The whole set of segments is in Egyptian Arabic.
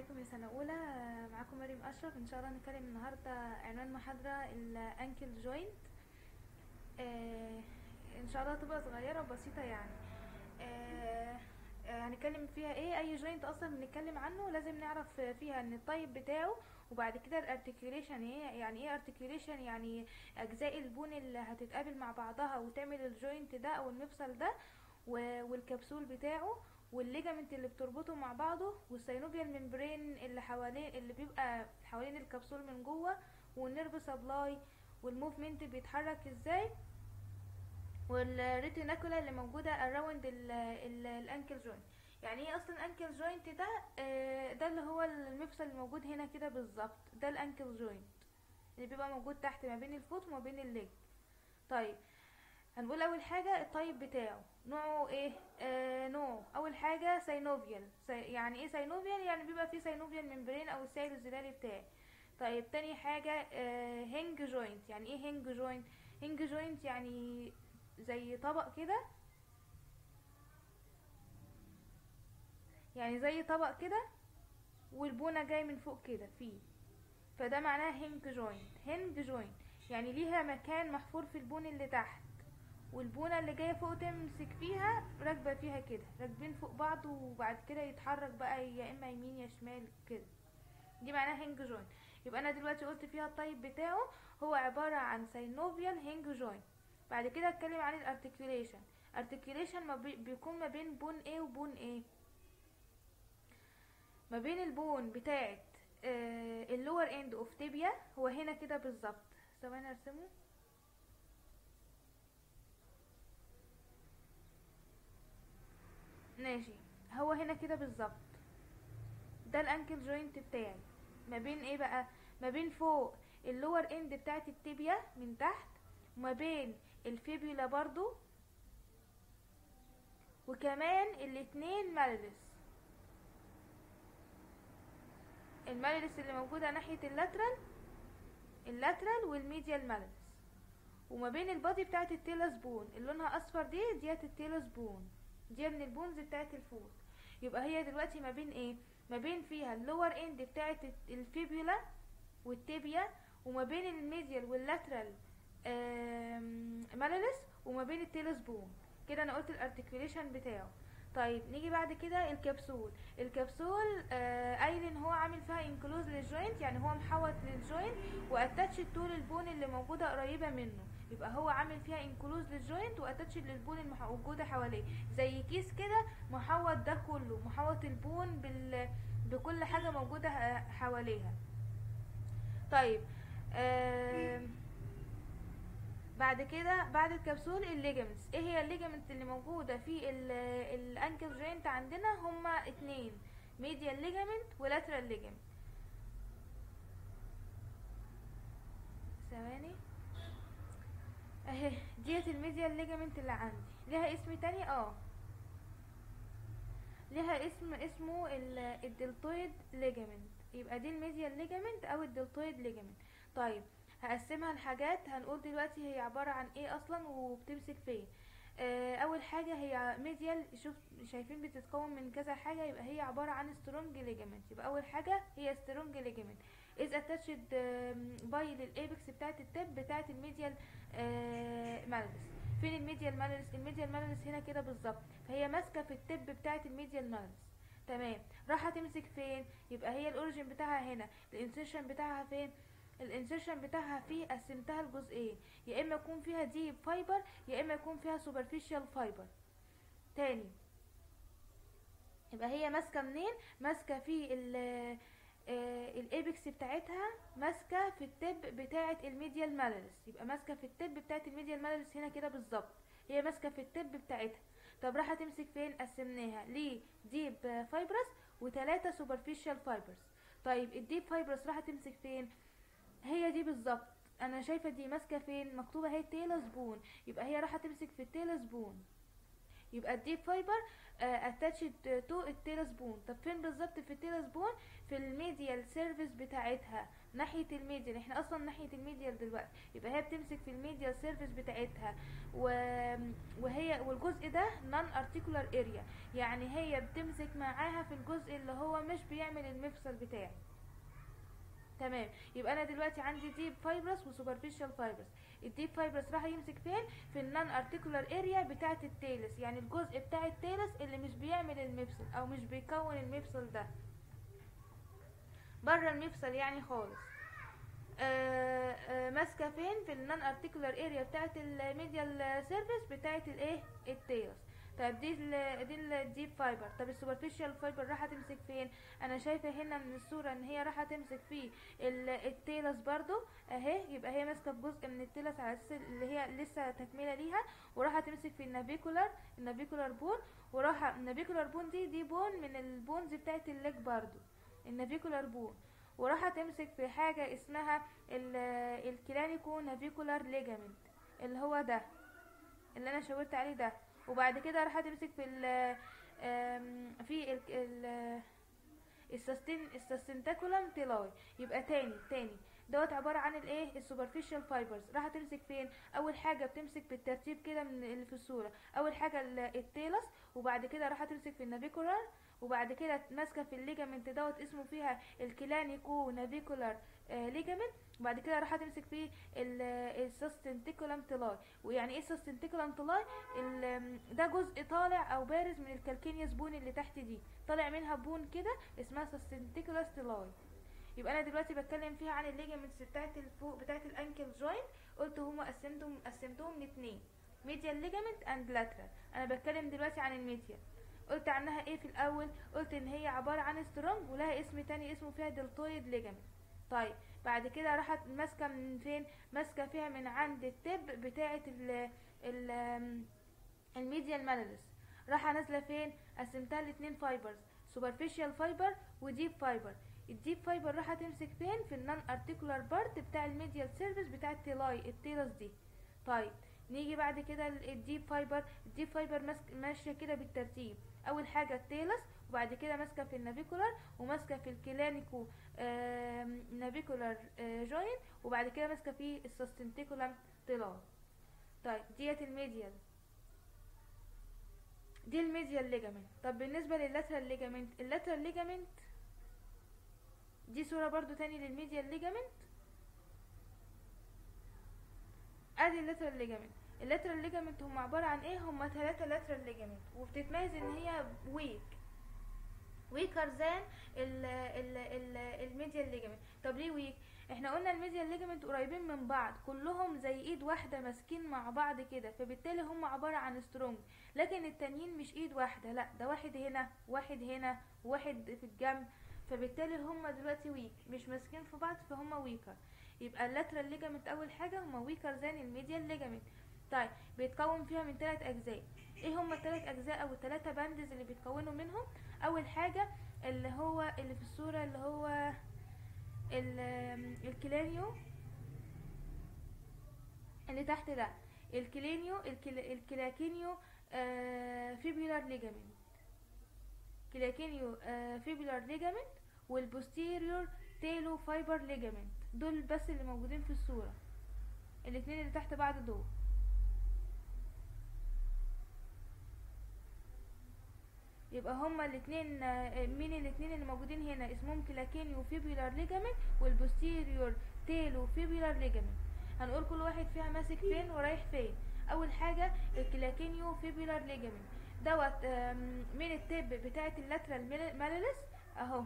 عليكم يا سنة أولى آه، معاكم مريم أشرف إن شاء الله هنتكلم النهاردة عنوان محاضرة الأنكل جوينت إن شاء الله تبقى صغيرة وبسيطة يعني آه، آه، هنتكلم فيها ايه اي جوينت اصلا بنتكلم عنه لازم نعرف فيها ان الطيب بتاعه وبعد كده الارتكيوليشن ايه يعني ايه ارتكيوليشن يعني اجزاء البون اللي هتتقابل مع بعضها وتعمل الجوينت ده او المفصل ده و- والكبسول بتاعه والليجامنت اللي بتربطه مع بعضه والسينوفيال ممبرين اللي حوالين اللي بيبقى حوالين الكبسول من جوه والنيرف سبلاي والموفمنت بيتحرك ازاي والريتيناكولا اللي موجوده اراوند الانكل جوينت يعني ايه اصلا انكل جوينت ده آه، ده اللي هو المفصل الموجود هنا كده بالظبط ده الانكل جوينت اللي بيبقى موجود تحت ما بين الفوت وما بين الليج طيب هنقول اول حاجه الطيب بتاعه نوعه ايه آه نوع اول حاجه سينوفيال سي يعني ايه سينوفيال يعني بيبقى فيه سينوفيال ممبرين او السائل الزلالي بتاعي طيب تاني حاجه آه هنج جوينت يعني ايه هنج جوينت هنج جوينت يعني زي طبق كده يعني زي طبق كده والبونة جاي من فوق كده فيه فده معناه هنج جوينت هنج جوينت يعني ليها مكان محفور في البون اللي تحت والبونة اللي جاية فوق تمسك فيها راكبة فيها كده راكبين فوق بعض وبعد كده يتحرك بقى يا اما يمين يا شمال كده دي معناها هنج جوينت يبقى انا دلوقتي قلت فيها الطيب بتاعه هو عبارة عن سينوفيال هنج جوينت بعد كده اتكلم عن الارتكيوليشن ارتكيوليشن ما بي بيكون ما بين بون A وبون A ما بين البون بتاعت اللور اند اوف تيبيا هو هنا كده بالظبط ثواني ارسمه ماشي هو هنا كده بالظبط ده الانكل جوينت بتاعي ما بين ايه بقى ما بين فوق اللور اند بتاعت التيبيا من تحت وما بين الفيبيولا برضو وكمان الاتنين مالرس المالرس اللي موجودة ناحية اللاترال اللاترال والميديال مالرس وما بين البادي بتاعت التيلس بون اللي لونها اصفر دي ديت التيلس بون دي من البونز بتاعت الفوت يبقى هي دلوقتي ما بين ايه ما بين فيها اللور اند بتاعت الفيبيولا والتيبيا وما بين الميديال واللاترال مالرس وما بين التيلس بون كده انا قلت الارتكيوليشن بتاعه طيب نيجي بعد كده الكبسول الكبسول آه قايل ان هو عامل فيها انكلوز للجوينت يعني هو محوط للجوينت واتاتش طول البون اللي موجوده قريبه منه يبقى هو عامل فيها انكلوز للجوينت واتاتش للبون الموجوده حواليه زي كيس كده محوط ده كله محوط البون بال بكل حاجه موجوده حواليها طيب آه بعد كده بعد الكبسول الليجمنتس ايه هي الليجمنت اللي موجوده في الانكل جوينت عندنا هما اتنين ميديال ليجمنت ولاترال ليجمنت ثواني اهي ديت الميديال ليجمنت اللي عندي ليها اسم تاني اه ليها اسم اسمه الدلتويد ليجمنت يبقى دي الميديال ليجمنت او الدلتويد ليجمنت طيب هقسمها لحاجات هنقول دلوقتي هي عبارة عن ايه اصلا وبتمسك فين آه اول حاجة هي ميديال شوف شايفين بتتكون من كذا حاجة يبقى هي عبارة عن سترونج ليجامنت يبقى اول حاجة هي سترونج ليجامنت از اتاتشد باي للايبكس بتاعت التب بتاعت الميديال آه مالرس فين الميديال مالرس الميديال مالرس هنا كده بالظبط فهي ماسكة في التب بتاعت الميديال مالرس تمام راح تمسك فين يبقى هي الاوريجين بتاعها هنا الانسيشن بتاعها فين الانسيرشن بتاعها فيه قسمتها لجزئين يا اما يكون فيها ديب فايبر يا اما يكون فيها سوبرفيشال فايبر تاني يبقى هي ماسكه منين ماسكه في الايبكس بتاعتها ماسكه في التب بتاعه الميديال مالرس يبقى ماسكه في التب بتاعه الميديال مالرس هنا كده بالظبط هي ماسكه في التب بتاعتها طب راح تمسك فين قسمناها لديب فايبرس وثلاثه سوبرفيشال فايبرز طيب الديب فايبرس راح تمسك فين هي دي بالظبط انا شايفه دي ماسكه فين مكتوبه هي تيلس بون يبقى هي راح تمسك في التيلس بون يبقى الديب فايبر اتاتشد تو التيلس بون طب فين بالظبط في التيلس بون في الميديال سيرفيس بتاعتها ناحيه الميديال احنا اصلا ناحيه الميديال دلوقتي يبقى هي بتمسك في الميديال سيرفيس بتاعتها و... وهي والجزء ده نون ارتيكولار اريا يعني هي بتمسك معاها في الجزء اللي هو مش بيعمل المفصل بتاعي تمام يبقى انا دلوقتي عندي ديب فايبرس وسوبرفيشال فايبرس الديب فايبرس راح يمسك فين في النون ارتيكولار اريا بتاعه التيلس يعني الجزء بتاع التيلس اللي مش بيعمل المفصل او مش بيكون المفصل ده بره المفصل يعني خالص آه، آه، ماسكه فين في النون ارتيكولار اريا بتاعه الميديال سيرفيس بتاعه الايه التيلس طب دي ال دي الديب فايبر طب السوبرفيشال فايبر راح تمسك فين انا شايفه هنا من الصوره ان هي راح تمسك في ال- التيلس برضو اهي يبقى هي ماسكه في جزء من التيلس على اساس اللي هي لسه تكمله ليها وراح تمسك في النافيكولار النافيكولار بون وراح النافيكولار بون دي دي بون من البونز بتاعه الليج برضو النافيكولار بون وراح تمسك في حاجه اسمها ال- الكلانيكو نافيكولار ليجامنت اللي هو ده اللي انا شاورت عليه ده وبعد كده راح تمسك في ال آم، في ال ال السستين السستنتاكولم تيلاي يبقى تاني تاني دوت عبارة عن الايه السوبرفيشال فايبرز راح تمسك فين اول حاجة بتمسك بالترتيب كده من اللي في الصورة اول حاجة ال- التيلس وبعد كده راح تمسك في النافيكولار وبعد كده ماسكة في الليجامنت دوت اسمه فيها الكلانيكو نافيكولار ليجامنت وبعد كده راح تمسك فيه السستنتيكولم تيلاي ويعني ايه السستنتيكولم تيلاي ال- ده جزء طالع او بارز من الكالكينيوس بون اللي تحت دي طالع منها بون كده اسمها سستنتيكولاس تيلاي يبقى انا دلوقتي بتكلم فيها عن الليجامنتس بتاعت الفوق بتاعت الانكل جوينت قلت هما قسمتهم قسمتهم لاتنين ميديال ليجامنت اند لاترال انا بتكلم دلوقتي عن الميديال قلت عنها ايه في الاول قلت ان هي عباره عن سترونج ولها اسم تاني اسمه فيها دلتويد ليجامنت طيب بعد كده راحت ماسكه من فين ماسكه فيها من عند التب بتاعه ال ال الميديال مالس راح نازله فين قسمتها لاتنين فايبرز سوبرفيشال فايبر وديب فايبر الديب فايبر راح تمسك فين في النون ارتيكولار بارت بتاع الميديال سيرفيس بتاع التيلاي التيلس دي طيب نيجي بعد كده ال- الديب فايبر الديب فايبر ماسك ماشيه كده بالترتيب اول حاجه التيلس وبعد كده ماسكه في النافيكولار وماسكه في الكلانيكو آم، نافيكولار آه، جوين وبعد كده ماسكه في السستنتيكولم تيلاي طيب ديت الميديال دي الميديال ليجامنت طب بالنسبه لللاترال ليجامنت اللاترال ليجامنت دي صوره برضو تاني للميديال ليجامنت ادي اللاترال ليجامنت اللاترال ليجامنت هم عباره عن ايه هم ثلاثه لاترال ليجامنت وبتتميز ان هي ويك ويكر ذان ال ال ال الميديال ليجامنت طب ليه ويك احنا قلنا الميديال ليجامنت قريبين من بعض كلهم زي ايد واحده ماسكين مع بعض كده فبالتالي هم عباره عن سترونج لكن التانيين مش ايد واحده لا ده واحد هنا واحد هنا واحد في الجنب فبالتالي هم دلوقتي ويك مش ماسكين في بعض فهم ويكر يبقى اللاترال ليجامنت اول حاجه هم ويكر ذان الميديال ليجامنت طيب بيتكون فيها من ثلاث اجزاء ايه هم الثلاث اجزاء او الثلاثه باندز اللي بيتكونوا منهم اول حاجه اللي هو اللي في الصوره اللي هو ال- الكلانيو اللي تحت ده الكلينيو الكل... الكلاكينيو آه فيبولار ليجامنت كلاكينيو آه فيبولار ليجامنت والبوستيريور تيلو فايبر ليجامنت دول بس اللي موجودين في الصورة الاتنين اللي تحت بعض دول يبقى هما الاتنين آه، مين الاتنين اللي موجودين هنا اسمهم كلاكينيو فيبولار ليجامنت والبوستيريور تيلو فيبولار ليجامنت هنقول كل واحد فيها ماسك فين ورايح فين اول حاجه الكلاكينيو فيبولار ليجامنت دوت آم، من التب بتاعه اللاترال ماليلس اهو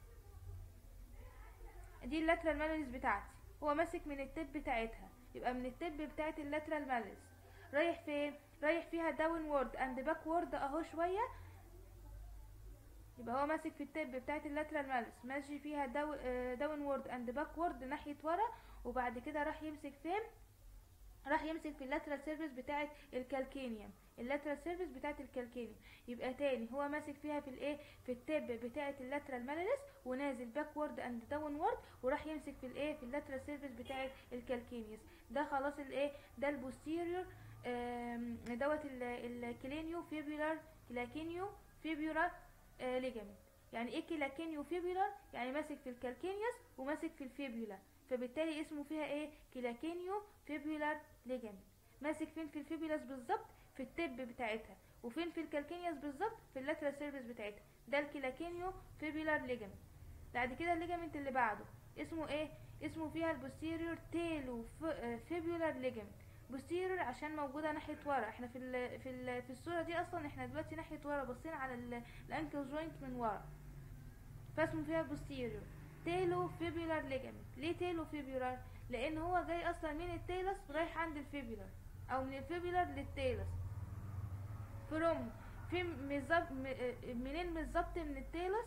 دي اللاترال ماليلس بتاعتي هو ماسك من التب بتاعتها يبقى من التب بتاعه اللاترال ماليلس رايح فين رايح فيها داون وورد اند باك وورد اهو شويه يبقى هو ماسك في التب بتاعت اللاترال مالس ماشي فيها داو داون وورد اند باك وورد ناحيه ورا وبعد كده راح يمسك فين راح يمسك في اللاترال سيرفيس بتاعت الكالكينيوم اللاترال سيرفيس بتاعت الكالكينيوم يبقى تاني هو ماسك فيها في الايه في التب بتاعت اللاترال مالس ونازل باك وورد اند داون وورد وراح يمسك في الايه في اللاترال سيرفيس بتاعت الكالكينيوس ده خلاص الايه ده البوستيريور آم، دوت ال- الكلينيو فيبولار كلاكينيو فيبولار آه، ليجامنت يعني ايه كلاكينيو فيبولار يعني ماسك في الكالكينيوس وماسك في الفيبولا فبالتالي اسمه فيها ايه كلاكينيو فيبولار ليجامنت ماسك فين في الفيبولاس بالظبط في التب بتاعتها وفين في الكالكينيوس بالظبط في اللاترال سيرفيس بتاعتها ده الكلاكينيو فيبولار ليجامنت بعد كده الليجامنت اللي بعده اسمه ايه اسمه فيها البوستيريور تيلو فيبولار ليجامنت بوستيريور عشان موجوده ناحيه ورا احنا في ال في ال في الصوره دي اصلا احنا دلوقتي ناحيه ورا باصين على ال- الانكل جوينت من ورا فاسمه فيها بوستيريور تيلو فيبولار ليجامنت ليه تيلو فيبولار لان هو جاي اصلا من التيلس رايح عند الفيبولار او من الفيبولار للتيلس فروم فين بالظبط م- منين بالظبط من التيلس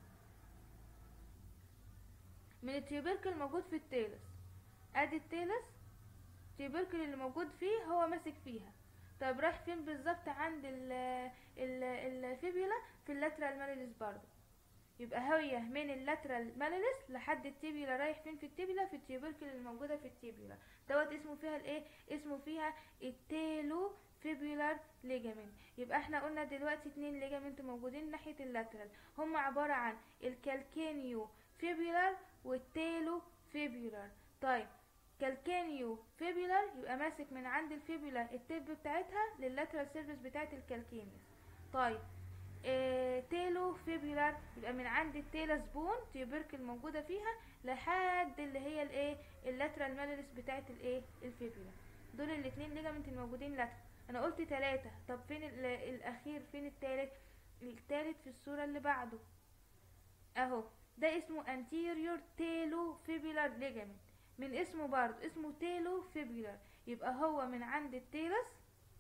من التيوبركل موجود في التيلس ادي التيلس التيوبركل اللي موجود فيه هو ماسك فيها طب راح فين بالظبط عند ال ال الفيبيولا في اللاترال ماليلس برضه يبقى هي من اللاترال ماليلس لحد التيبيولا رايح فين في التيبيولا في التيوبركل اللي موجوده في التيبيولا دوت اسمه فيها الايه اسمه فيها التيلو فيبيولار ليجامنت يبقى احنا قلنا دلوقتي اتنين ليجامنت موجودين ناحيه اللاترال هم عباره عن الكالكينيو فيبيولار والتيلو فيبيولار طيب كالكينيو فيبيولار يبقى ماسك من عند الفيبيولا التب بتاعتها لللاترال سيرفيس بتاعت الكالكينيوس طيب آه تيلو فيبيولار يبقى من عند التيلس بون تيوبركل موجوده فيها لحد اللي هي الايه اللاترال ماليس بتاعت الايه الفيبيولا دول الاثنين ليجامنت الموجودين لاترال انا قلت ثلاثة طب فين ال- الاخير فين التالت التالت في الصورة اللي بعده اهو ده اسمه anterior تيلو فيبيولار ليجامنت من اسمه برضه اسمه تيلو فيبيولار يبقى هو من عند التيلس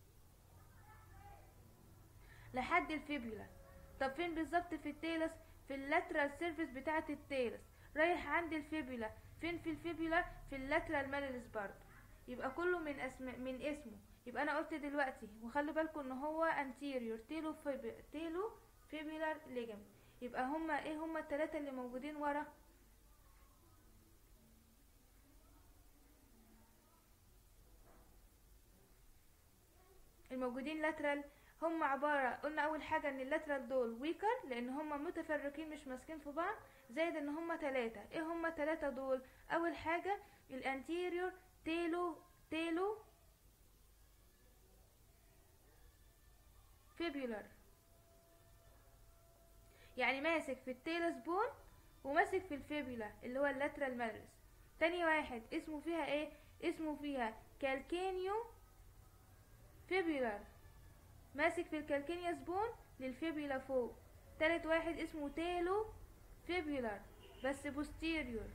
لحد الفيبيولا طب فين بالظبط في التيلس في اللاترال سيرفيس بتاعه التيلس رايح عند الفيبيولا فين في الفيبيولا في اللاترال ماليس برضه يبقى كله من اسم من اسمه يبقى انا قلت دلوقتي وخلوا بالكم ان هو anterior تيلو فيبي... تيلو فيبيولار ليجامنت يبقى هما ايه هما التلاتة اللي موجودين ورا الموجودين لاترال هم عبارة قلنا أول حاجة إن اللاترال دول ويكر لأن هم متفرقين مش ماسكين في بعض زائد إن هم تلاتة إيه هم تلاتة دول أول حاجة الانتيريور تيلو تيلو فيبيولار يعني ماسك في التيلس بون وماسك في الفيبيولا اللي هو اللاترال مالرس تاني واحد اسمه فيها ايه اسمه فيها كالكينيو فيبيولار ماسك في الكالكينيوس بون للفيبيولا فوق تالت واحد اسمه تيلو فيبيولار بس بوستيريور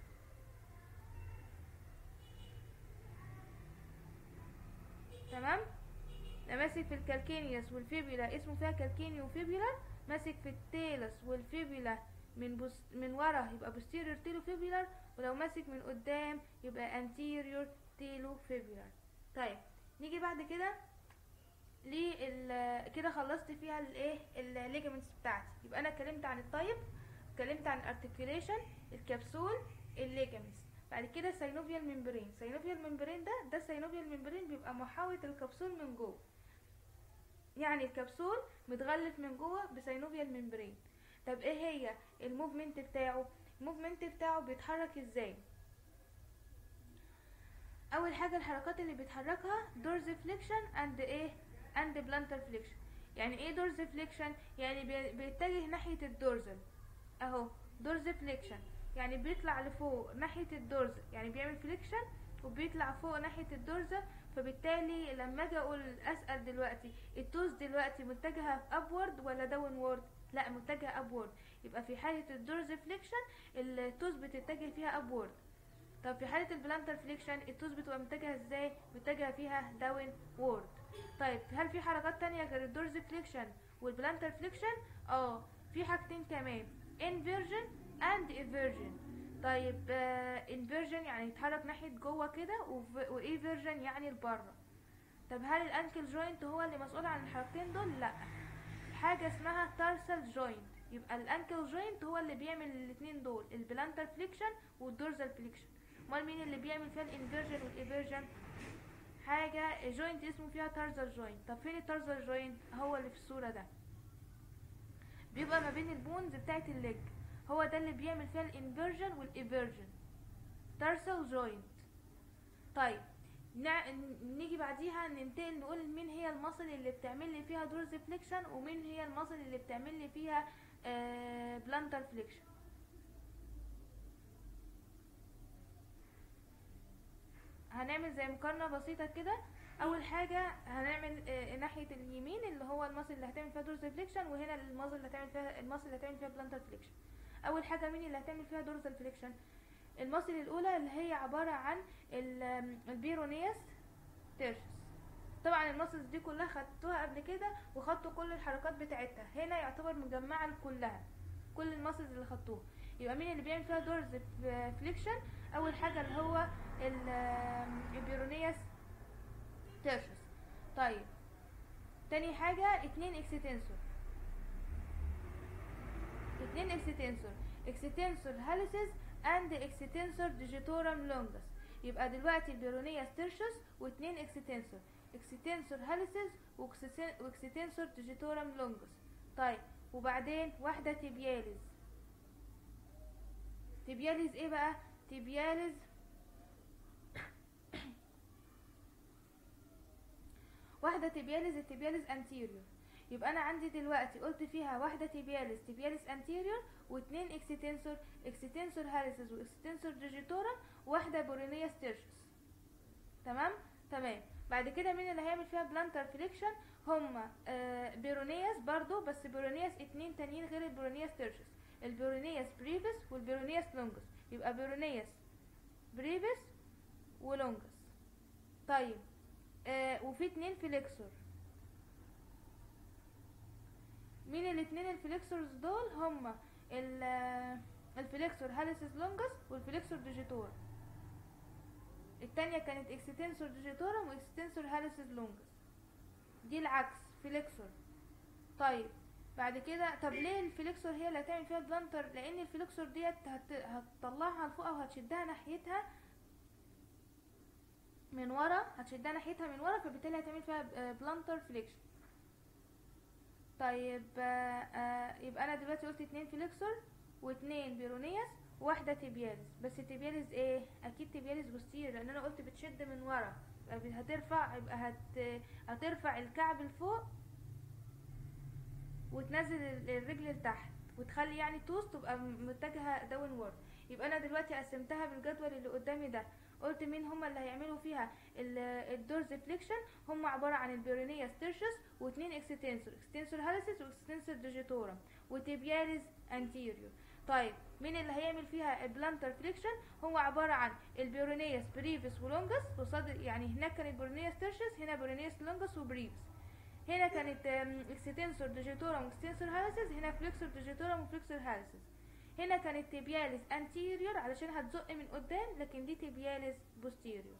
تمام ده ماسك في الكالكينيوس والفيبيولا اسمه فيها كالكينيو فيبيولار ماسك في التيلس والفيبيولا من بوس من ورا يبقى بوستيريور تيلو فيبيولار ولو ماسك من قدام يبقى انتيريور تيلو فيبيولار طيب نيجي بعد كده لل كده خلصت فيها الايه الليجمنتس بتاعتي يبقى انا اتكلمت عن التايب اتكلمت عن الارتكيوليشن الكبسول الليجمنتس بعد كده سينوفيال ممبرين سينوفيال ممبرين ده ده سينوفيال ممبرين بيبقى محاوط الكبسول من جوه يعني الكبسول متغلف من جوه بسينوفيال ممبرين طب ايه هي الموفمنت بتاعه الموفمنت بتاعه بيتحرك ازاي اول حاجه الحركات اللي بيتحركها دورز فليكشن اند ايه اند بلانتر فليكشن يعني ايه دورز فليكشن يعني بي- بيتجه ناحيه الدورزل اهو دورز فليكشن يعني بيطلع لفوق ناحيه الدورزل يعني بيعمل فليكشن وبيطلع فوق ناحيه الدورزل فبالتالي لما اجي اقول اسال دلوقتي التوز دلوقتي متجهه ابورد ولا داون وورد لا متجهه ابورد يبقى في حاله الدورز فليكشن التوز بتتجه فيها ابورد طب في حالة البلانتر فليكشن التوز بتبقى متجهة ازاي؟ متجهة فيها داون وورد طيب هل في حركات تانية غير الدورز فليكشن والبلانتر فليكشن؟ اه في حاجتين كمان انفيرجن اند ايفيرجن طيب انفيرجن يعني يتحرك ناحية جوه كده وايفيرجن يعني لبره طب هل الانكل جوينت هو اللي مسؤول عن الحركتين دول؟ لا حاجة اسمها تارسال جوينت يبقى الانكل جوينت هو اللي بيعمل الاتنين دول البلانتر فليكشن والدورزال فليكشن امال مين اللي بيعمل فيها الانفيرجن والايفيرجن حاجه جوينت اسمه فيها تارزر جوينت طب فين التارزر جوينت هو اللي في الصوره ده بيبقى ما بين البونز بتاعت الليج هو ده اللي بيعمل فيها الانفيرجن والايفيرجن تارسل جوينت طيب نع... نيجي بعديها ننتقل نقول مين هي المصل اللي بتعمل لي فيها دورز فليكشن ومين هي المصل اللي بتعمل لي فيها آه بلانتر فليكشن هنعمل زي مقارنة بسيطة كده اول حاجة هنعمل آه ناحية اليمين اللي هو المصل اللي هتعمل فيها دورز فليكشن وهنا المصل اللي هتعمل فيها المصل اللي هتعمل فيها بلانتر فليكشن اول حاجة مين اللي هتعمل فيها دورز فليكشن المصل الاولى اللي هي عبارة عن البيرونياس تيرشس طبعا المصلز دي كلها خدتوها قبل كده وخدتوا كل الحركات بتاعتها هنا يعتبر مجمعة كلها كل المصلز اللي خدتوها يبقى مين اللي بيعمل فيها دورز فليكشن اول حاجة اللي هو البيرونياس تيرشس طيب تاني حاجة اتنين اكستنسور اتنين اكستنسور اكستنسور هاليسز اند اكستنسور ديجيتورم لونجس يبقى دلوقتي البيرونياس تيرشس واتنين اكستنسور اكستنسور هاليسز واكستنسور ديجيتورم لونجس طيب وبعدين واحدة تبياليز تبياليز ايه بقى تبياليز واحدة تبياليز التبياليز انتيريور يبقى انا عندي دلوقتي قلت فيها واحدة تبياليز تبياليز انتيريور واتنين اكستنسور اكستنسور هاليسز واكستنسور ديجيتورم وواحدة بورينياس تيرشس تمام تمام بعد كده مين اللي هيعمل فيها بلانتر فليكشن هما آه بيرونياس برضو بس بيرونياس اتنين تانيين غير البيرونياس تيرشس البيرونياس بريفس والبيرونياس لونجس يبقى بيرونياس بريفس ولونجس طيب آه وفي اتنين فليكسور مين الاتنين الفليكسورز دول هما الفليكسور هاليسيس لونجس والفليكسور ديجيتور التانية كانت اكستنسور ديجيتورم واكستنسور هاليسيس لونجس دي العكس فليكسور طيب بعد كده طب ليه الفليكسور هي اللي هتعمل فيها بلانتر لان الفليكسور ديت هت... هتطلعها لفوق او هتشدها ناحيتها من ورا هتشدها ناحيتها من ورا فبالتالي هتعمل فيها بلانتر فليكشن طيب آآ آآ يبقى انا دلوقتي قلت اتنين فليكسور واتنين بيرونياس واحدة تبياليز بس تبياليز ايه اكيد تبياليز بوستير لان انا قلت بتشد من ورا هترفع يبقى هت... هترفع الكعب لفوق وتنزل الرجل لتحت وتخلي يعني توس تبقى متجهة داون وورد يبقى انا دلوقتي قسمتها بالجدول اللي قدامي ده قلت مين هما اللي هيعملوا فيها الدورز فليكشن هما عبارة عن البيرونياس تيرشس واتنين اكستنسور اكستنسور هاليسيس واكستنسور ديجيتورم وتيبياليز انتيريور طيب مين اللي هيعمل فيها البلانتر فليكشن هو عبارة عن البيرونياس بريفس ولونجس قصاد يعني هناك كان البيرونياس تيرشس هنا بيرونياس لونجس وبريفس هنا كانت اكستنسور ديجيتورم واكستنسور هاليسيس هنا فليكسور ديجيتورم وفليكسور هاليسيس هنا كانت تبياليز انتيريور علشان هتزق من قدام لكن دي تبياليز بوستيريور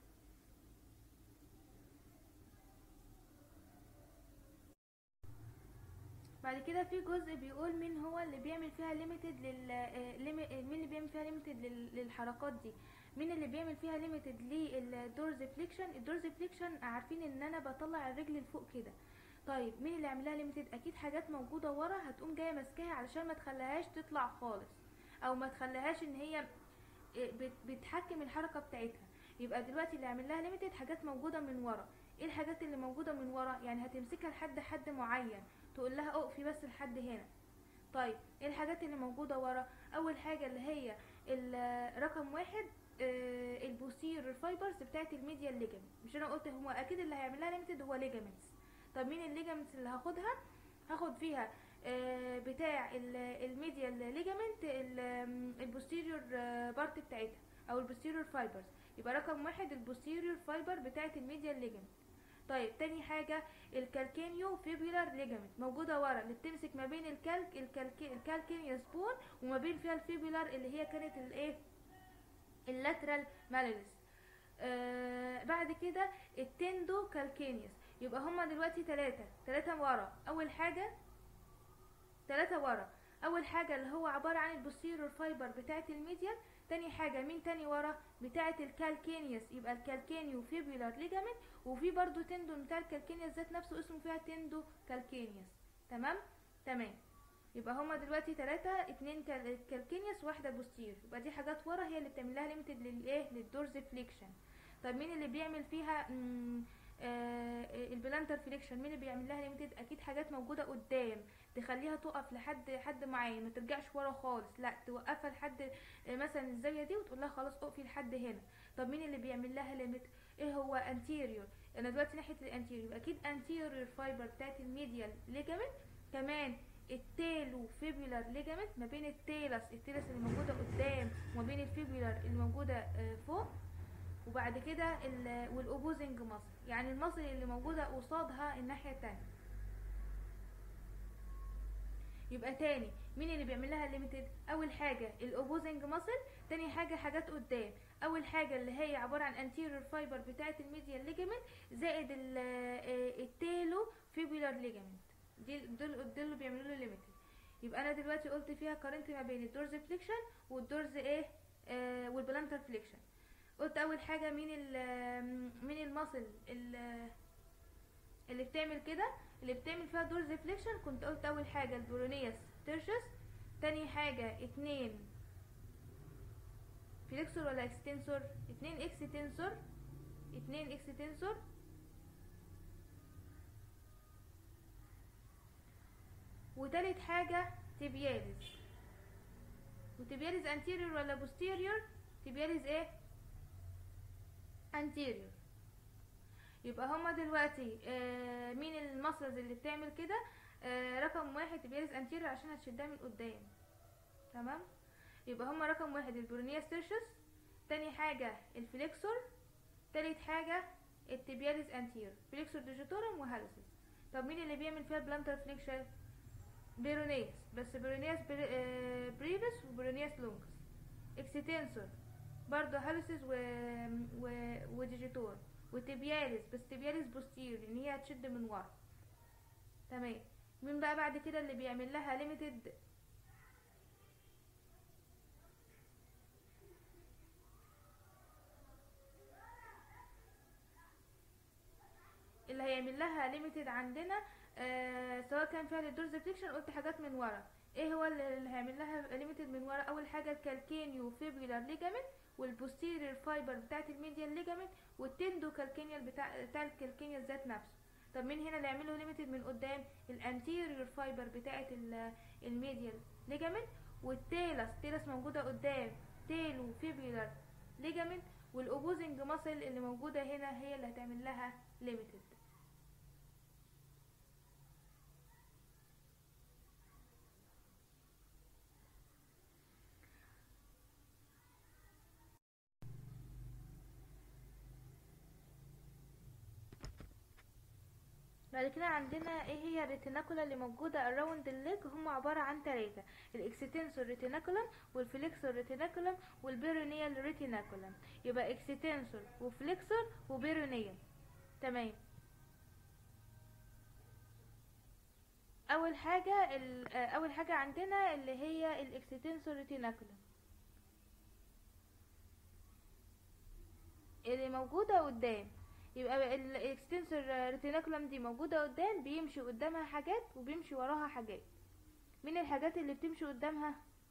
بعد كده في جزء بيقول مين هو اللي بيعمل فيها ليميتد لل مين اللي بيعمل فيها ليميتد للحركات دي مين اللي بيعمل فيها ليميتد للدورز فليكشن الدورز فليكشن عارفين ان انا بطلع الرجل لفوق كده طيب مين اللي عملها ليميتد اكيد حاجات موجوده ورا هتقوم جايه ماسكاها علشان ما تخليهاش تطلع خالص او ما تخليهاش ان هي بتحكم الحركه بتاعتها يبقى دلوقتي اللي عامل لها ليميتد حاجات موجوده من ورا ايه الحاجات اللي موجوده من ورا يعني هتمسكها لحد حد معين تقول لها اقفي بس لحد هنا طيب ايه الحاجات اللي موجوده ورا اول حاجه اللي هي رقم واحد آه البوستير فايبرز بتاعت الميديا ليجامنت مش انا قلت هو اكيد اللي هيعمل لها ليميتد هو ليجامنتس طب مين الليجامنتس اللي هاخدها هاخد فيها آه بتاع الميديا ليجامنت البوستيريور بارت بتاعتها او البوستيريور فايبرز يبقى رقم واحد البوستيريور فايبر بتاعت الميديا ليجامنت طيب تاني حاجة الكالكينيو فيبولار ليجامنت موجودة ورا اللي بتمسك ما بين الكالك الكالك الكالكينيوس بون وما بين فيها الفيبولار اللي هي كانت الايه اللاترال مالينس آه بعد كده التندو كالكينيوس يبقى هما دلوقتي تلاتة تلاتة ورا اول حاجة تلاتة ورا اول حاجه اللي هو عباره عن البوستيرور فايبر بتاعه الميديال تاني حاجه مين تاني ورا بتاعه الكالكينيوس يبقى الكالكينيو فيبولار ليجامنت وفي برضو تندون بتاع الكالكينيوس ذات نفسه اسمه فيها تندو كالكينيوس تمام تمام يبقى هما دلوقتي تلاتة اتنين كال- كالكينيوس واحدة بوستير يبقى دي حاجات ورا هي اللي بتعمل لها ليميتد للايه للدورز فليكشن طب مين اللي بيعمل فيها مم، آه البلانتر فليكشن مين اللي بيعمل لها ليميتد اكيد حاجات موجودة قدام تخليها تقف لحد حد معين ما ترجعش ورا خالص لا توقفها لحد آه، مثلا الزاوية دي وتقول لها خلاص اقفي لحد هنا طب مين اللي بيعمل لها ليميت ايه هو انتيريور انا دلوقتي ناحية الانتيريور اكيد انتيريور فايبر بتاعت الميديال ليجامنت كمان التالو فيبولار ليجامنت ما بين التيلس التيلس اللي موجوده قدام وما بين الفيبولار اللي موجوده آه، فوق وبعد كده ال- والاوبوزنج ماسل يعني الماسل اللي موجوده قصادها الناحيه التانية يبقى تاني مين اللي بيعمل لها ليميتد اول حاجه الاوبوزنج ماسل تاني حاجه حاجات قدام اول حاجه اللي هي عباره عن انتيريور فايبر بتاعه الميديال ليجامنت زائد ال- آه، التالو فيبولار ليجامنت دي دول دول اللي بيعملوا له ليميتد يبقى انا دلوقتي قلت فيها قارنت ما بين الدورز فليكشن والدورز ايه آه والبلانتر فليكشن قلت اول حاجه مين ال مين الماسل ال- اللي بتعمل كده اللي بتعمل فيها دورز فليكشن كنت قلت اول حاجه البرونياس تيرشس تاني حاجه اتنين فليكسور ولا اكستنسور اتنين اكستنسور اتنين اكستنسور وتالت حاجة تبياليز وتبياليز انتيريور ولا بوستيريور تبياليز ايه انتيريور يبقى هما دلوقتي آه مين المسلز اللي بتعمل كده آه رقم واحد تبياليز انتيريور عشان هتشدها من قدام تمام يبقى هما رقم واحد البرونياس تيرشس تاني حاجة الفليكسور تالت حاجة التبياليز انتيريور فليكسور ديجيتورم وهالوسيس طب مين اللي بيعمل فيها البلانتر فليكشن بيرونياس بس بيرونياس بري- آه، بريفس وبيرونياس لونجس اكستنسور برضه هالوسيس و... و... وديجيتور وتبياليس بس تبياليس بوستير ان هي هتشد من ورا تمام مين بقى بعد كده اللي بيعمل لها ليميتد اللي هيعمل لها ليميتد عندنا آه سواء كان فيها للدورز فليكشن قلت حاجات من ورا ايه هو اللي اللي هيعمل لها ليميتد من ورا اول حاجه الكالكينيو فيبولار ليجامنت والبوستيريور فايبر بتاعت الميديال ليجامنت والتندو كالكينيال بتاع بتاع الكالكينيال ذات نفسه طب مين هنا اللي يعمله ليميتد من قدام الانتيريور فايبر بتاعت ال- الميديال ليجامنت والتيلس تيلس موجوده قدام تيلو فيبولار ليجامنت والاوبوزنج ماسل اللي موجوده هنا هي اللي هتعمل لها ليميتد بعد كده عندنا ايه هي الريتيناكولا اللي موجودة اراوند الليج هم عبارة عن ثلاثة الاكستنسور ريتيناكولم والفليكسور ريتيناكولم والبيرونيال ريتيناكولم يبقى اكستنسور وفليكسور وبيرونيال تمام اول حاجة ال- آه، اول حاجة عندنا اللي هي الاكستنسور ريتيناكولم اللي موجودة قدام يبقى الاكستنسور ريتيناكولم دي موجودة قدام بيمشي قدامها حاجات وبيمشي وراها حاجات من الحاجات اللي بتمشي قدامها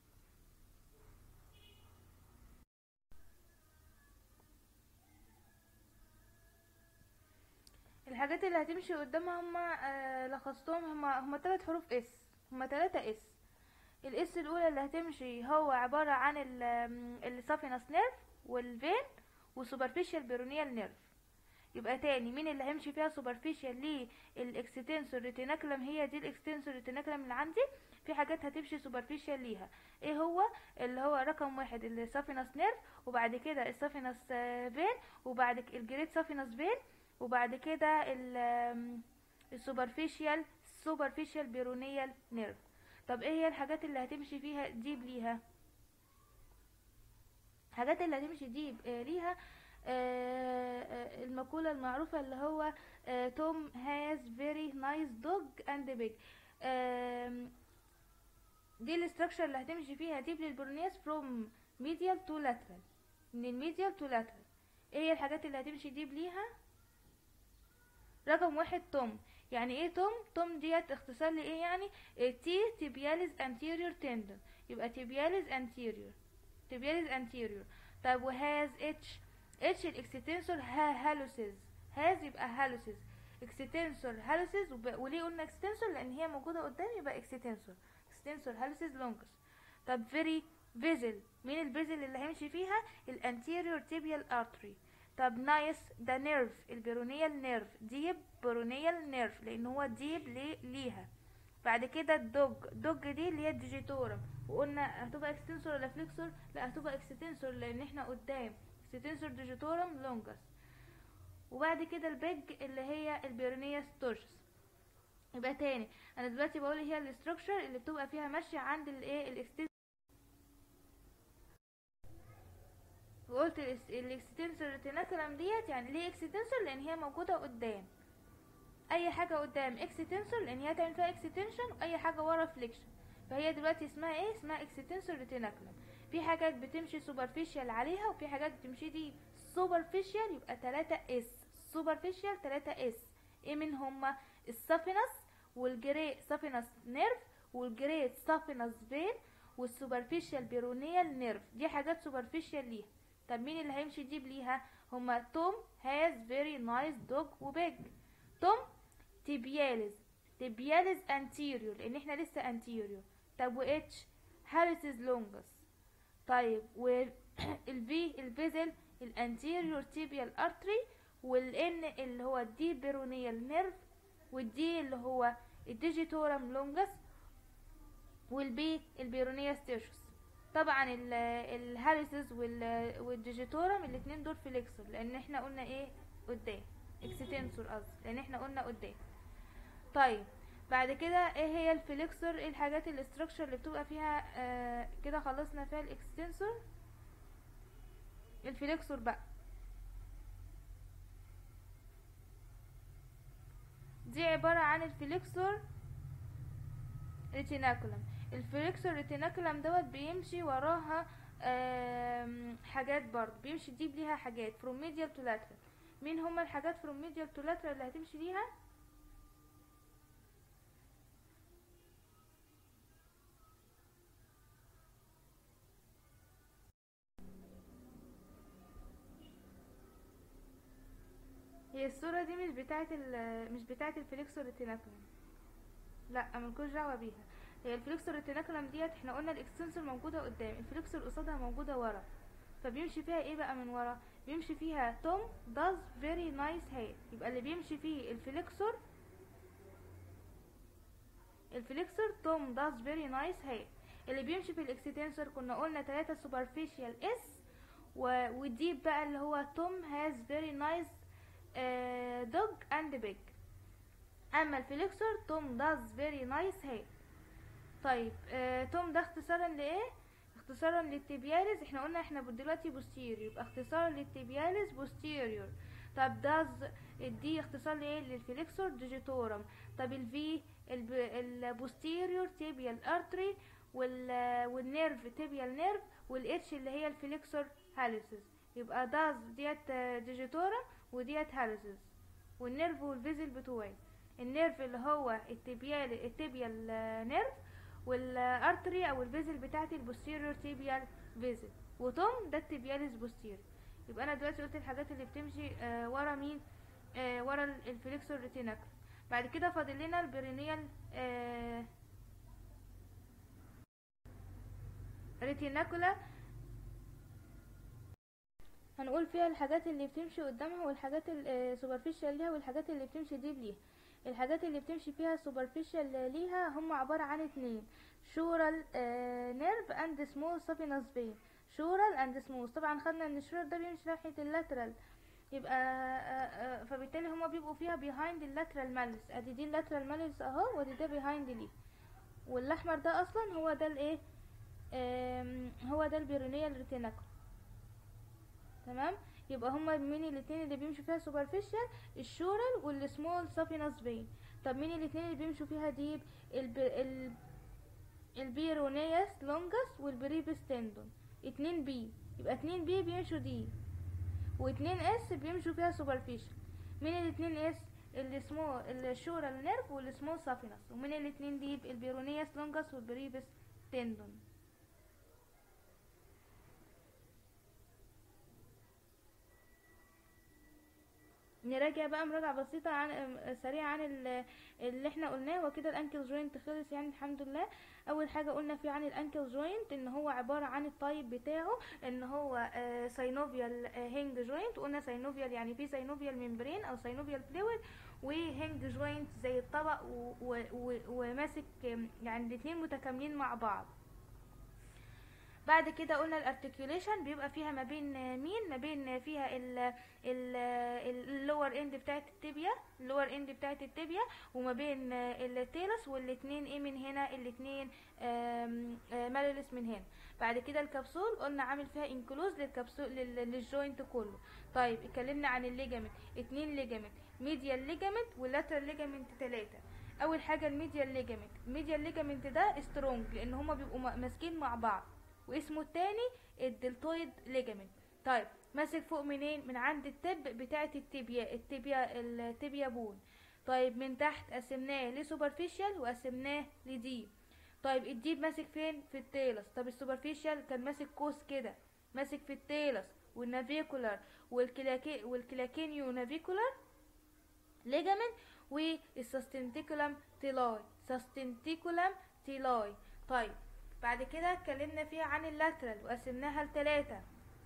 الحاجات اللي هتمشي قدامها هما آه لخصتهم هما هما تلات حروف اس هما تلاتة اس الاس الاولى اللي هتمشي هو عبارة عن السافينس نيرف والفين وسوبرفيشال بيرونيال نيرف يبقى تاني مين اللي هيمشي فيها سوبرفيشال للاكستنسور ريتيناكولم هي دي الاكستنسور ريتيناكولم اللي عندي في حاجات هتمشي سوبرفيشال ليها ايه هو اللي هو رقم واحد السافينس نيرف وبعد كده السافينس فين وبعد ك- الجريد سافينس فين وبعد كده السوبرفيشال سوبرفيشال بيرونيال نيرف طب ايه هي الحاجات اللي هتمشي فيها ديب ليها الحاجات اللي هتمشي ديب آه، ليها آه، آه، المقولة المعروفة اللي هو آه، توم has very nice dog and big آم، دي الاستراكشر اللي هتمشي فيها ديب للبرونياس فروم ميديال تو لاترال من الميديال تو لاترال ايه هي الحاجات اللي هتمشي ديب ليها رقم واحد توم يعني ايه توم توم ديت اختصار لايه يعني تي تيبياليز انتيريور تندون يبقى تيبياليز انتيريور تيبياليز انتيريور طب وهاز اتش اتش الاكستنسور هالوسيز هاز يبقى هالوسيز اكستنسور هالوسيز وليه قلنا اكستنسور لان هي موجوده قدام يبقى اكستنسور اكستنسور هالوسيز لونجس طب فيري فيزل مين الفيزل اللي هيمشي فيها الانتيريور تيبيال ارتري طب نايس ده نيرف البيرونيال نيرف ديب بيرونيال نيرف لان هو ديب ليه ليها بعد كده الدوج دوج دي اللي هي الديجيتورم وقلنا هتبقى اكستنسور ولا فليكسور لا هتبقى اكستنسور لان احنا قدام اكستنسور ديجيتورم لونجس وبعد كده البيج اللي هي البيرونيا ستورشس يبقى تاني انا دلوقتي بقول هي الاستراكشر اللي بتبقى فيها ماشيه عند الايه الاكستنسور وقلت الاكستنسور ريتيناكولم ديت يعني ليه اكستنسور لان هي موجوده قدام اي حاجه قدام اكستنسور لان هي تعمل فيها اكستنشن واي حاجه ورا فليكشن فهي دلوقتي اسمها ايه اسمها اكستنسور ريتيناكولم في حاجات بتمشي سوبرفيشال عليها وفي حاجات بتمشي دي سوبرفيشال يبقى 3 اس سوبرفيشال 3 اس ايه من هما السافينس والجري سافينس نيرف والجريت سافينس فين والسوبرفيشال بيرونيال نيرف دي حاجات سوبرفيشال ليها طب مين اللي هيمشي ديب ليها هما توم هاز فيري نايس دوج وبيج توم تيبياليز تيبياليز انتيريور لان احنا لسه انتيريور طب واتش هاريسز لونجس طيب والفي الفيزل الانتيريور تيبيال ارتري والان اللي هو الدي بيرونيال نيرف والدي اللي هو الديجيتورم لونجس والبي البيرونيا ستيرشوس طبعا الهاريسز والديجيتورم الاتنين دول فليكسور لان احنا قلنا ايه قدام اكستنسور قصدي لان احنا قلنا قدام طيب بعد كده ايه هي الفليكسور ايه الحاجات الاستراكشر اللي بتبقى فيها آه كده خلصنا فيها الاكستنسور الفليكسور بقى دي عبارة عن الفليكسور ريتيناكولم الفليكسور ريتيناكولم دوت بيمشي وراها حاجات برضه بيمشي ديب ليها حاجات from medial to lateral مين هما الحاجات from medial to lateral اللي هتمشي ليها هي الصورة دي مش بتاعت مش بتاعت الفليكسور ريتيناكولم لا ملكوش دعوة بيها هي الفليكسور ريتيناكولم ديت احنا قلنا الاكستنسور موجودة قدام الفليكسور قصادها موجودة ورا فبيمشي فيها ايه بقى من ورا بيمشي فيها توم does very nice hair يبقى اللي بيمشي فيه الفليكسور الفليكسور توم does very nice hair اللي بيمشي في الاكستنسور كنا قلنا تلاتة superficial اس والديب بقى اللي هو توم has very nice uh, dog and big اما الفليكسور توم does very nice hair طيب آه توم ده اختصارا لايه اختصارا للتبياليز احنا قلنا احنا دلوقتي بوستيريور يبقى اختصارا للتبياليز بوستيريور طب داز الدي اختصار لايه للفليكسور ديجيتورم طب الفي البوستيريور تيبيال ارتري والنيرف تيبيال نيرف والاتش اللي هي الفليكسور هاليسز يبقى داز ديت ديجيتورم وديت هاليسز والنيرف والفيزل بتوعي النيرف اللي هو التبيال التبيال نيرف والارتري او الفيزل بتاعتي البوستيريور تيبيال فيزل وتوم ده التبياليس بوستيريور يبقى انا دلوقتي قلت الحاجات اللي بتمشي آه ورا مين آه ورا الفليكسور ريتيناكل بعد كده فاضل لنا البرينيال آه ريتيناكولا هنقول فيها الحاجات اللي بتمشي قدامها والحاجات السوبرفيشال ليها والحاجات اللي بتمشي ديب ليها الحاجات اللي بتمشي فيها سوبرفيشال ليها هم عبارة عن اتنين شورال نيرف اند سمول سافينس فين شورال اند سمول طبعا خدنا ان الشورال ده بيمشي ناحية اللاترال يبقى آه آه فبالتالي هما بيبقوا فيها behind اللاترال مالس ادي دي اللاترال مالس اهو ودي ده behind ليه والاحمر ده اصلا هو ده الايه هو ده البيرونيال ريتيناكل تمام يبقى هما مين الاتنين اللي بيمشوا فيها سوبرفيشال الشورال والسمول سافينس فين طب مين الاتنين اللي بيمشوا فيها ديب الب... ال... البيرونياس لونجس والبريبس تندون اتنين بي يبقى اتنين بي بيمشوا دي واتنين اس بيمشوا فيها سوبرفيشال مين الاتنين اس السمول الشورال نيرف والسمول سافينس ومين الاتنين دي البيرونياس لونجس والبريبس تندون نراجع بقى مراجعة بسيطة عن سريعة عن ال- اللي احنا قلناه وكده الانكل جوينت خلص يعني الحمد لله اول حاجة قلنا فيه عن الانكل جوينت ان هو عبارة عن الطيب بتاعه ان هو ساينوفيال هينج جوينت قلنا ساينوفيال يعني فيه ساينوفيال ممبرين او ساينوفيال فلويد وهينج جوينت زي الطبق و- و- و- وماسك آم، يعني الاتنين متكاملين مع بعض بعد كده قلنا الارتكيوليشن بيبقى فيها ما بين آه، مين ما بين آه، فيها ال اللور اند بتاعت التibia اللور اند بتاعت التibia وما بين آه، التيلس والاتنين ايه من هنا الاتنين مالولس من هنا بعد كده الكبسول قلنا عامل فيها انكلوز للكبسول لل- للجوينت كله طيب اتكلمنا عن الليجامنت اتنين ليجامنت ميديال ليجامنت واللاترال ليجامنت تلاتة اول حاجه الميديال ليجامنت الميديال ليجامنت ده سترونج لان هما بيبقوا م- ماسكين مع بعض واسمه التاني الدلتويد ليجامنت طيب ماسك فوق منين من عند التب بتاعه التibia التibia التibia بون طيب من تحت قسمناه لسوبرفيشال وقسمناه لديب طيب الديب ماسك فين في التيلس طب السوبرفيشال كان ماسك قوس كده ماسك في التيلس والنافيكولار والكلاكي والكلاكينيو نافيكولار ليجامنت والسستنتيكولم تيلاي سستنتيكولم تيلاي طيب بعد كده اتكلمنا فيها عن اللاترال وقسمناها لتلاتة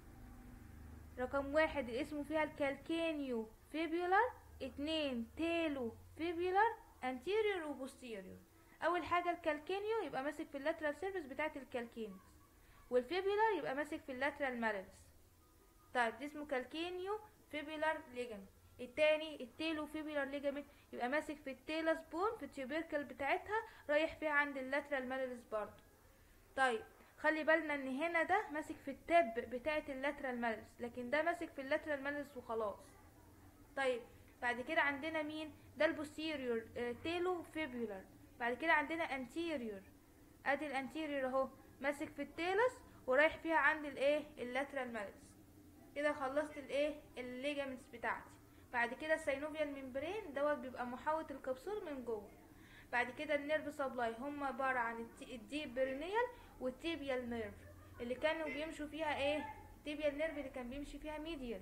رقم واحد اسمه فيها الكالكينيو فيبيولار اتنين تيلو فيبيولار انتيريور وبوستيريور اول حاجة الكالكينيو يبقى ماسك في اللاترال سيرفيس بتاعت الكالكينيوس والفيبيولار يبقى ماسك في اللاترال مالس طيب دي اسمه كالكينيو فيبيولار ليجامنت التاني التيلو فيبيولار ليجامنت يبقى ماسك في التيلس بون في التيوبيركل بتاعتها رايح فيها عند اللاترال مالس برضه طيب خلي بالنا ان هنا ده ماسك في التب بتاعه اللاترال مالس لكن ده ماسك في اللاترال مالس وخلاص طيب بعد كده عندنا مين ده البوستيريور آه تيلو فيبولار بعد كده عندنا انتيريور ادي الانتيريور اهو ماسك في التيلس ورايح فيها عند الايه اللاترال مالس كده خلصت الايه الليجامنتس بتاعتي بعد كده السينوفيال ممبرين دوت بيبقى محوط الكبسول من جوه بعد كده النيرف سبلاي هم عبارة عن الت- الديب برينيال والتيبيال نيرف اللي كانوا بيمشوا فيها ايه التيبيال نيرف اللي كان بيمشي فيها ميديال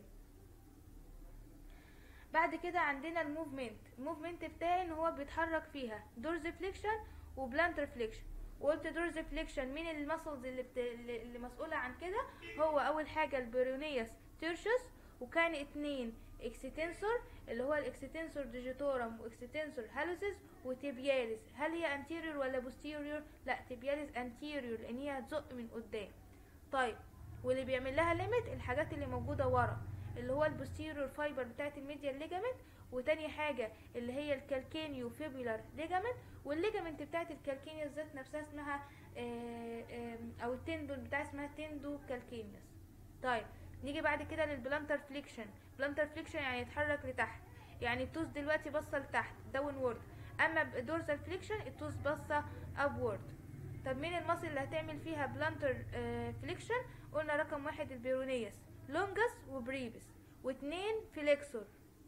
بعد كده عندنا الموفمنت الموفمنت بتاعي ان هو بيتحرك فيها دورز فليكشن وبلانتر فليكشن وقلت دورز فليكشن مين المسلز اللي, بت... اللي اللي مسؤولة عن كده هو اول حاجة البرونيوس تيرشس وكان اتنين اكستنسور اللي هو الاكستنسور ديجيتورم واكستنسور هالوسيس وتيبياليس هل هي انتيريور ولا بوستيريور لا تيبياليس انتيريور لان هي هتزق من قدام طيب واللي بيعمل لها ليميت الحاجات اللي موجوده ورا اللي هو البوستيريور فايبر بتاعت الميديال ليجامنت وتاني حاجة اللي هي الكالكينيو فيبولار ليجامنت والليجامنت بتاعت الكالكينيوس ذات نفسها اسمها آه، آم، او التندون بتاع اسمها تندو كالكينيوس طيب نيجي بعد كده للبلانتر فليكشن بلانتر فليكشن يعني يتحرك لتحت يعني التوز دلوقتي باصه لتحت داون وورد اما دورزال فليكشن التوز باصه اب وورد طب مين المصل اللي هتعمل فيها بلانتر فليكشن قلنا رقم واحد البيرونيوس لونجس وبريبس واتنين فليكسور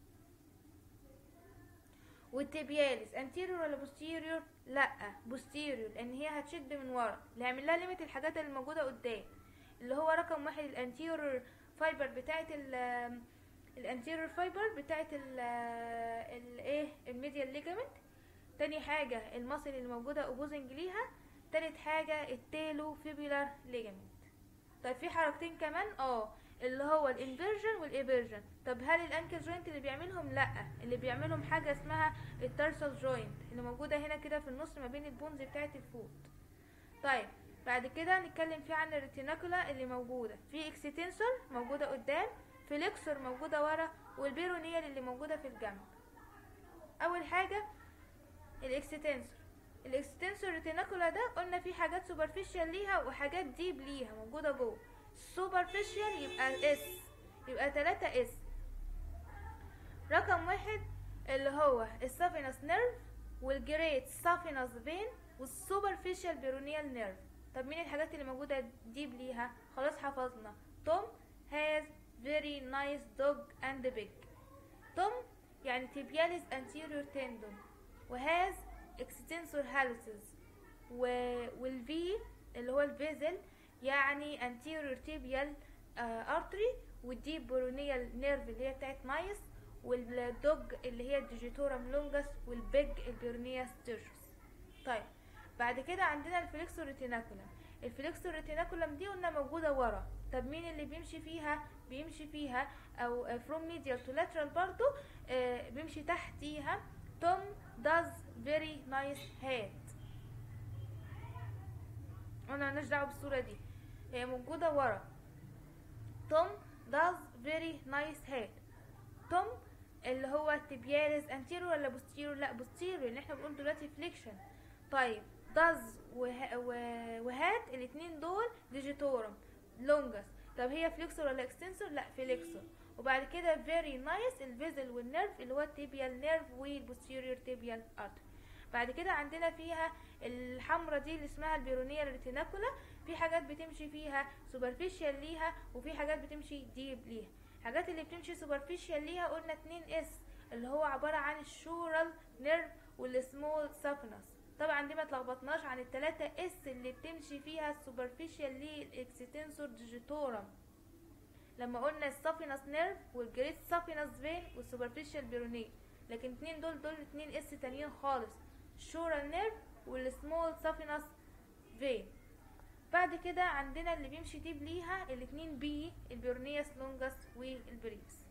والتبياليس انتيريور ولا بوستيريور لا بوستيريور لان هي هتشد من ورا اللي هيعمل لها ليميت الحاجات اللي موجوده قدام اللي هو رقم واحد الانتيريور فايبر بتاعت ال الانتيريور فايبر بتاعت ال الايه الميديال ليجامنت تاني حاجه المصل اللي موجوده اوبوزنج ليها تالت حاجه التيلو فيبولار ليجامنت طيب في حركتين كمان اه اللي هو الانفيرجن والايفيرجن طب هل الانكل جوينت اللي بيعملهم لا اللي بيعملهم حاجه اسمها التارسال جوينت اللي موجوده هنا كده في النص ما بين البونز بتاعه الفوت طيب بعد كده نتكلم فيه عن الريتيناكولا اللي موجوده في اكستنسور موجوده قدام فليكسور موجوده ورا والبيرونيال اللي موجوده في الجنب اول حاجه الاكستنسور الاكستنسور ريتيناكولا ده قلنا فيه حاجات سوبرفيشال ليها وحاجات ديب ليها موجوده جوه سوبرفيشال يبقى اس يبقى 3 اس رقم واحد اللي هو السافينس نيرف والجريت سافينس فين والسوبرفيشال بيرونيال نيرف طب مين الحاجات اللي موجوده ديب ليها خلاص حفظنا توم has very nice dog and big توم يعني tibialis anterior tendon وهاز extensor hallucis و... والفي اللي هو الفيزل يعني anterior tibial uh, artery والديب بورونيال نيرف اللي هي بتاعت مايس والدوج اللي هي الديجيتورم لونجس والبيج البيرونيا ستيرشس طيب بعد كده عندنا الفليكسور ريتيناكولم الفليكسور ريتيناكولم دي قلنا موجودة ورا طب مين اللي بيمشي فيها بيمشي فيها او from medial to lateral برضو آه بيمشي تحتيها توم does very nice head انا مالناش دعوه بالصوره دي هي موجوده ورا توم does very nice head توم اللي هو tibialis anterior ولا posterior لا posterior لان احنا بنقول دلوقتي flexion طيب does وه... و... وهات الاتنين دول ديجيتورم لونجس طب هي فليكسور ولا اكستنسور لا فليكسور وبعد كده very nice الفيزل والنيرف اللي هو التيبيال نيرف والبوستيريور تيبيال ارتر بعد كده عندنا فيها الحمرة دي اللي اسمها البيرونيا ريتيناكولا في حاجات بتمشي فيها سوبرفيشال ليها وفي حاجات بتمشي ديب ليها الحاجات اللي بتمشي سوبرفيشال ليها قلنا 2 اس اللي هو عبارة عن الشورال نيرف والسمول سافنس طبعا دي ما تلخبطناش عن التلاتة اس اللي بتمشي فيها السوبرفيشال للاكستنسور ديجيتورم لما قلنا السافينس نيرف والجريت سافينس فين والسوبرفيشال بيروني لكن اتنين دول دول اتنين اس تانيين خالص الشورال نيرف والسمول سافينس فين بعد كده عندنا اللي بيمشي ديب ليها الاتنين بي البيرونياس لونجاس والبريكس